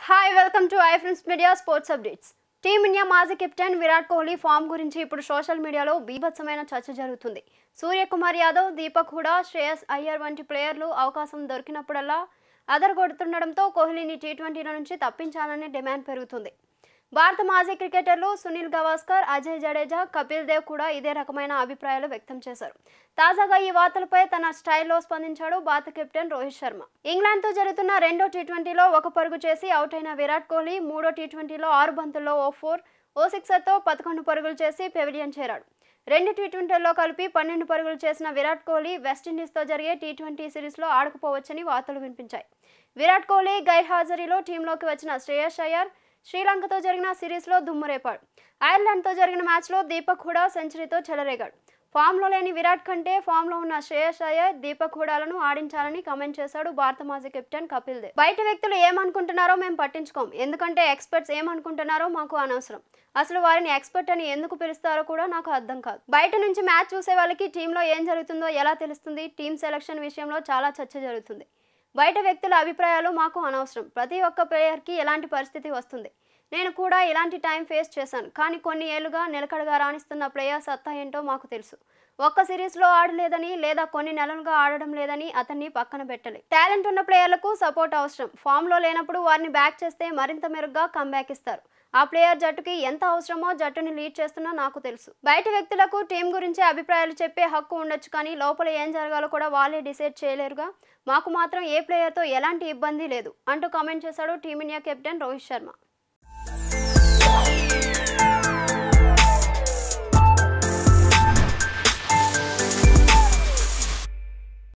hi welcome to I friends media sports updates team India మాజీ captain Virat Kohli form గురించి ఇప్పుడు social మీడియాలో బీభత్సమైన చర్చ జరుగుతుంది సూర్యకుమార్ యాదవ్ దీపక్ హుడా శ్రేయస్ అయ్యర్ వంటి ప్లేయర్లు అవకాశం దొరికినప్పుడల్లా అదరగొడుతుండడంతో కోహ్లీని టీ ట్వంటీల నుంచి తప్పించాలని డిమాండ్ పెరుగుతుంది భారత మాజీ క్రికెటర్లు సునీల్ గవాస్కర్ అజయ్ జడేజా కపిల్ దేవ్ కూడా ఇదే రకమైన అభిప్రాయాలు వ్యక్తం చేశారు తాజాగా ఈ వార్తలపై తన స్టైల్లో స్పందించాడు భారత కెప్టెన్ రోహిత్ శర్మ ఇంగ్లాండ్తో జరుగుతున్న రెండో టీ ట్వంటీలో ఒక పరుగు చేసి అవుట్ అయిన విరాట్ కోహ్లీ మూడో టీ ట్వంటీలో ఆరు బంతుల్లో ఓ ఫోర్ ఓ సిక్సర్తో పదకొండు పరుగులు చేసి పెవిలియన్ చేరాడు రెండు టీ ట్వంటీల్లో కలిపి పన్నెండు పరుగులు చేసిన విరాట్ కోహ్లీ వెస్టిండీస్తో జరిగే టీ ట్వంటీ సిరీస్లో ఆడకపోవచ్చని వార్తలు వినిపించాయి విరాట్ కోహ్లీ గైర్హాజరీలో టీంలోకి వచ్చిన శ్రేయస్ అయ్యర్ శ్రీలంకతో జరిగిన సిరీస్లో దుమ్మురేపాడు ఐర్లాండ్తో జరిగిన మ్యాచ్లో దీపక్ హుడా సెంచరీతో చెలరేగాడు ఫామ్లో లేని విరాట్ కంటే ఫామ్లో ఉన్న శ్రేయస్ అయ్యర్ దీపక్ హుడాలను ఆడించాలని కామెంట్ చేశాడు భారత మాజీ కెప్టెన్ కపిల్ దేవ్ బయట వ్యక్తులు ఏమనుకుంటున్నారో మేము పట్టించుకోం ఎందుకంటే ఎక్స్పర్ట్స్ ఏమనుకుంటున్నారో మాకు అనవసరం అసలు వారిని ఎక్స్పర్ట్ అని ఎందుకు పిలుస్తారో కూడా నాకు అర్థం కాదు బయట నుంచి మ్యాచ్ చూసే వాళ్ళకి టీంలో ఏం జరుగుతుందో ఎలా తెలుస్తుంది టీం సెలక్షన్ విషయంలో చాలా చర్చ జరుగుతుంది బయట వ్యక్తుల అభిప్రాయాలు మాకు అనవసరం ప్రతి ఒక్క ప్లేయర్కి ఎలాంటి పరిస్థితి వస్తుంది నేను కూడా ఇలాంటి టైం ఫేస్ చేశాను కానీ కొన్ని ఏళ్లుగా నిలకడగా రాణిస్తున్న ప్లేయర్ సత్తా ఏంటో మాకు తెలుసు ఒక్క సిరీస్లో ఆడలేదని లేదా కొన్ని నెలలుగా ఆడడం లేదని అతన్ని పక్కన పెట్టలే టాలెంట్ ఉన్న ప్లేయర్లకు సపోర్ట్ అవసరం ఫామ్లో లేనప్పుడు వారిని బ్యాక్ చేస్తే మరింత మెరుగ్గా కంబ్యాక్ ఇస్తారు ఆ ప్లేయర్ జట్టుకి ఎంత అవసరమో జట్టుని లీడ్ చేస్తున్నా నాకు తెలుసు బయట వ్యక్తులకు టీం గురించి అభిప్రాయాలు చెప్పే హక్కు ఉండొచ్చు కానీ లోపల ఏం జరగాలో కూడా వాళ్ళే డిసైడ్ చేయలేరుగా మాకు మాత్రం ఏ ప్లేయర్తో ఎలాంటి ఇబ్బంది లేదు అంటూ కామెంట్ చేశాడు టీమిండియా కెప్టెన్ రోహిత్ శర్మ